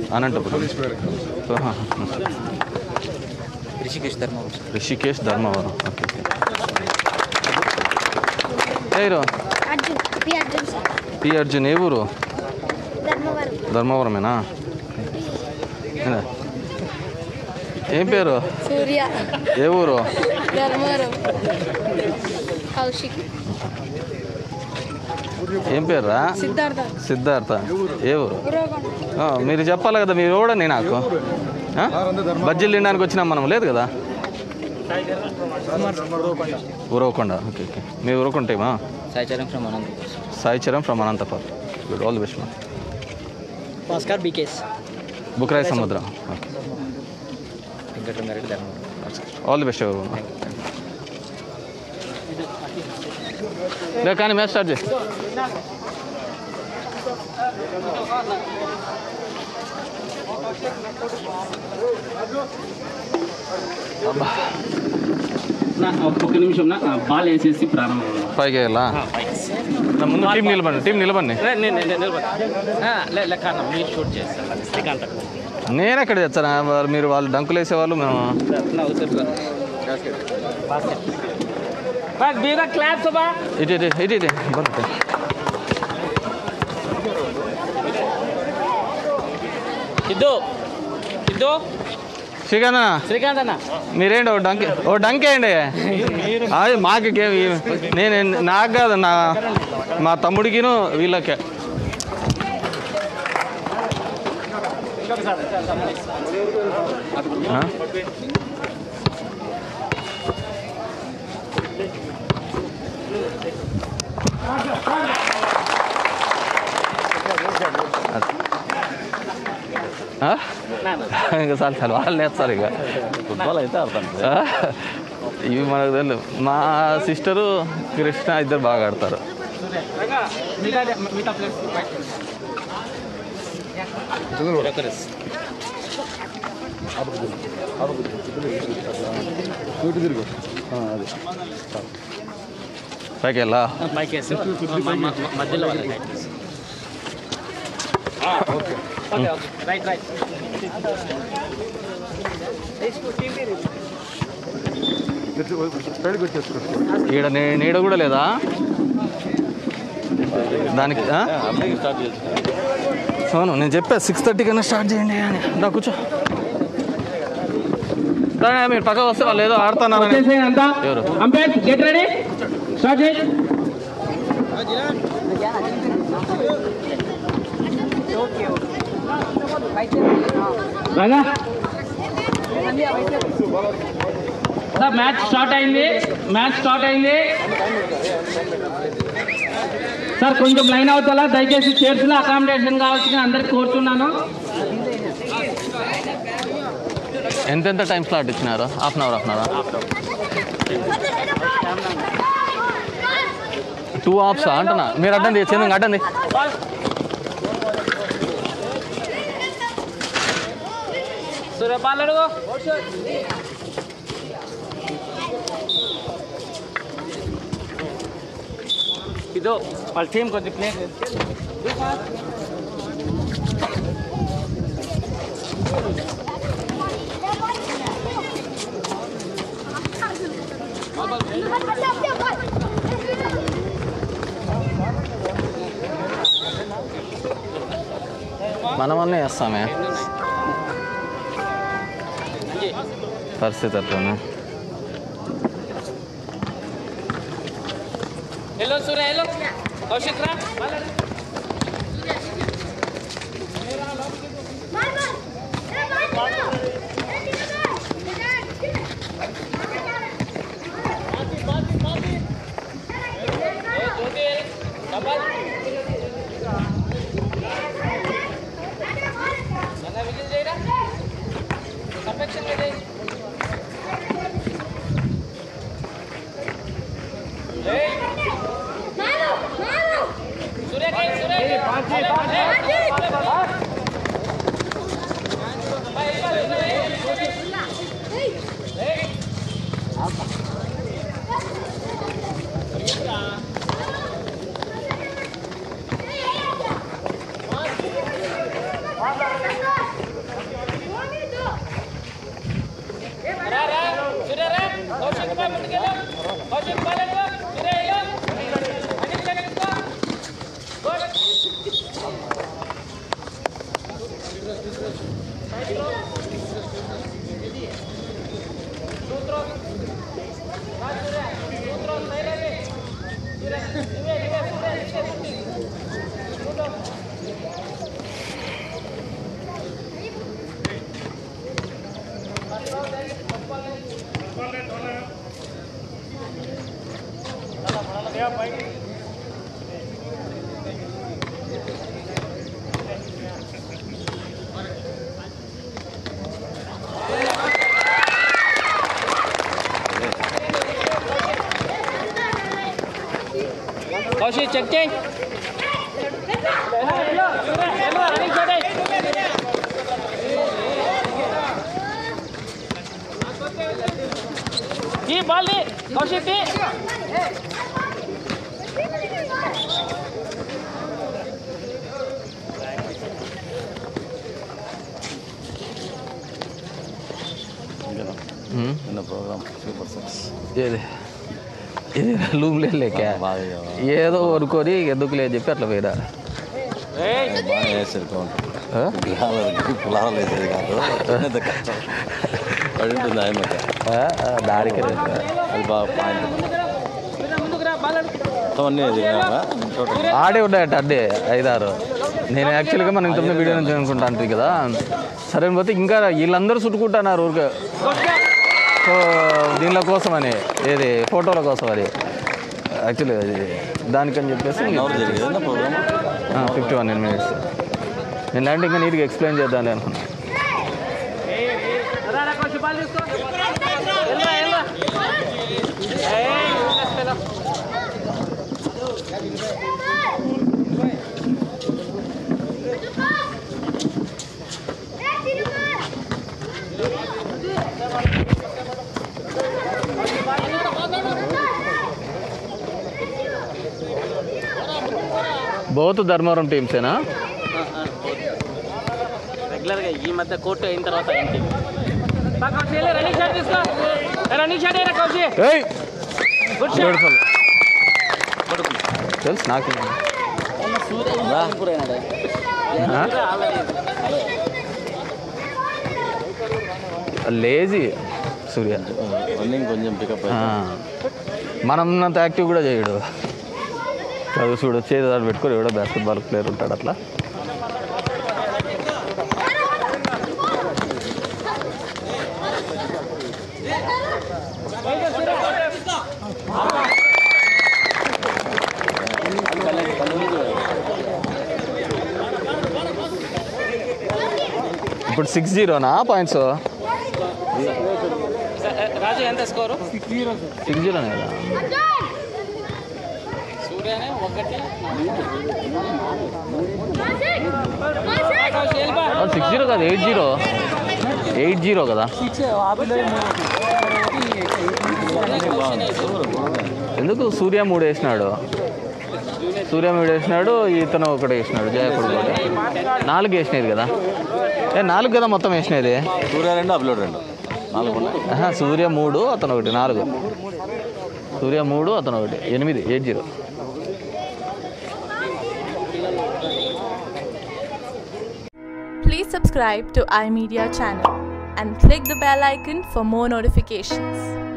అనంతపురం ఆహా. Rishikesh Dharmavaram Rishikesh Dharmavaram okay okay ఏరు Arjun P Arjun sir P Arjun ఏ ఊరు ధర్మవరం ధర్మవరమేనా ఏనా? ఏం పేరు సూర్య ఏ ఊరు ధర్మవరం కౌశిక్ ఏం పేరురా సిద్ధార్థ సిద్ధార్థ ఏ ఊరు ఉరవకొండ ఆ, మీరు చెప్పాలి కదా మీరు ఓడండి నాకు ఆ? బజ్జీలు తినడానికి వచ్చినాం మనం లేదు కదా ఉరవకొండ ఓకే ఓకే మీ ఉరవకొండ టీమా Saicharan from Anantapuram Sai Charan from Anantapur good all the best ma'am Bhaskar బీకేస్ బుక్రాయ్ సముద్రం okay Venkataramareddy Dharmavaram all the best ఎవరు లే కానీ మ్యాచ్ స్టార్ట్ చేయి నా ఒక్క నిమిషం నా బాల్ వేసేసి ప్రారంభం పైకి వెళ్ళా నా ముందు టీం నిలబండి టీం నిలబండి మీరు షూట్ చేస్తారు శ్రీకాంత్ నేను ఎక్కడ తెచ్చాను వారు- మీరు వాళ్ళు డంకులు వేసేవాళ్ళు మేము బీరా క్లాప్ సభా ఇటు ఇటు ఇటు ఇటు బರುತ್ತೆ ఇద్దు ఇద్దు శ్రీకాంత్ శ్రీకాంత్ అన్న మీరేంటి ఓ డంకి ఓ డంక్ వేయండి అది మాకు గే- నేను నాకు కాదు నా మా తమ్ముడికిను వీళ్ళకే ఆ? ఆ? ఇంకా చాలు చాలు వాళ్ళు నేర్స్తారు ఇక ఫుట్బాల్ అయితే ఆడతాను ఆ? ఇవి మనకు తెలియదు మా సిస్టరు కృష్ణ ఇద్దరు బాగా ఆడతారు పైకి వెళ్ళా పైకి వేసి మధ్యలో వాళ్ళకి ఓకే రైట్ రైట్ ఈడ నీ- నీడ కూడా లేదా దానికి ఆ? అవును నేను చెప్పా సిక్స్ థర్టీ కన్నా స్టార్ట్ చేయండి అని దా కూర్చో కానీ మీరు పక్క వస్తే వాళ్ళు ఏదో ఆడుతున్నారని వచ్చేసేయండి అంతా ఎవరు? అంపైర్ గెట్ రెడీ స్టార్ట్ చేయి రాగా సార్ మ్యాచ్ స్టార్ట్ అయింది మ్యాచ్ స్టార్ట్ అయింది సార్ కొంచెం లైన్ అవుతారా దయచేసి చైర్స్లో అకామిడేషన్ కావాల్సిన అందరికి కోరుతున్నాను ఎంతెంత టైం స్లాట్ ఇచ్చినారు half an hour half an hour two halves అంటున్నా మీరు అడ్డంది చంద్ర అడ్డంది సూర్యపాల్ అడుగు ఇదో వాళ్ళ టీం కొద్ది ప్లే మనమన్నీ వేస్తామే పరిస్థితి అట్లనే హలో సూర్య హలో కౌశిక్ రా Hey! కౌశిక్ చెక్ చేయి రన్నింగ్ షాట్ ఈ బాల్ ని కౌశిక్ ని ఉమ్. నిన్న ప్రోగ్రామ్ సూపర్ సిక్స్ ఏది ఇది రూమ్ లేక బాగా ఏదో ఊరుకొని ఎందుకు లేదు చెప్పి అట్లా పోయినా బాగా వేసారు కౌంటర్ ఆ? గ్రహాలకి పులాలు వేసేది కాదు పెద్ద కష్టం పడి ఉంటుంది ఆయన ఆ, ఆ, దానికి లేదు. అది బాగా పాయింట్ ముందుకు రా బాల్ అడుగు మొత్తం అన్నీ ఎదిగినామా చోట ఆడే ఉన్నాయట అడ్డే ఐదారు నేను యాక్చువల్గా మనం ఇంతకుముందు వీడియో నుంచి అనుకుంటా అంటుంది కదా సరే అని పోతే ఇంకా వీళ్ళందరూ చుట్టుకుంటున్నారు ఊరికే సో దీనిల కోసం అని ఏది ఫోటోల కోసం అది యాక్చువల్లీ అది దానికని చెప్పేసి ఎవరు జరిగేది ప్రోగ్రామ్ ఫిఫ్టీ వన్ మినిట్స్ నేను అంటే ఇంకా నీట్గా ఎక్స్ప్లెయిన్ చేద్దాం అనుకున్నా రా రా కౌశిక్ బాల్ తీసుకో వెళ్ళరా వెళ్ళరా ఏయ్ వెళ్ళరా బోత్ ధర్మవరం టీమ్సేనా రెగ్యులర్గా ఈ మధ్య కోర్టు అయిన తర్వాత ఏంటి రన్నింగ్ షాట్ తీసుకో రన్నింగ్ షాట్ అయినా కౌశి ఏయ్ గుడ్ షాట్ బ్యూటిఫుల్ తెలుసు నాకు ఆ? లేజీ సూర్య రన్నింగ్ కొంచెం పికప్ ఆ. మనం ఉన్నంత యాక్టివ్ కూడా చేయడు చదువు చూడు చేతి దాన్ని పెట్టుకొని ఎవడో బాస్కెట్బాల్ ప్లేయర్ ఉంటాడు అట్లా ఇప్పుడు సిక్స్ జీరోనా పాయింట్స్ రాజు ఎంత స్కోరు సిక్స్ జీరోనే కదా సూర్యనే ఒకటి కౌశి వెళ్ళిపో సిక్స్ జీరో కాదు ఎయిట్ జీరో ఎయిట్ జీరో కదా ఎందుకు సూర్య మూడు వేసినాడు సూర్య మూడు వేసినాడు ఇతను ఒకటి వేసినాడు జయకుడు ఒకటి నాలుగు వేసినది కదా ఏ నాలుగు కదా మొత్తం వేసినది సూర్య రెండు అప్లోడ్ రెండు నాలుగు ఉన్నాయి ఆహా, సూర్య మూడు అతను ఒకటి నాలుగు సూర్య మూడు అతను ఒకటి ఎనిమిది eight zero Please subscribe to iMedia channel and click the bell icon for more notifications.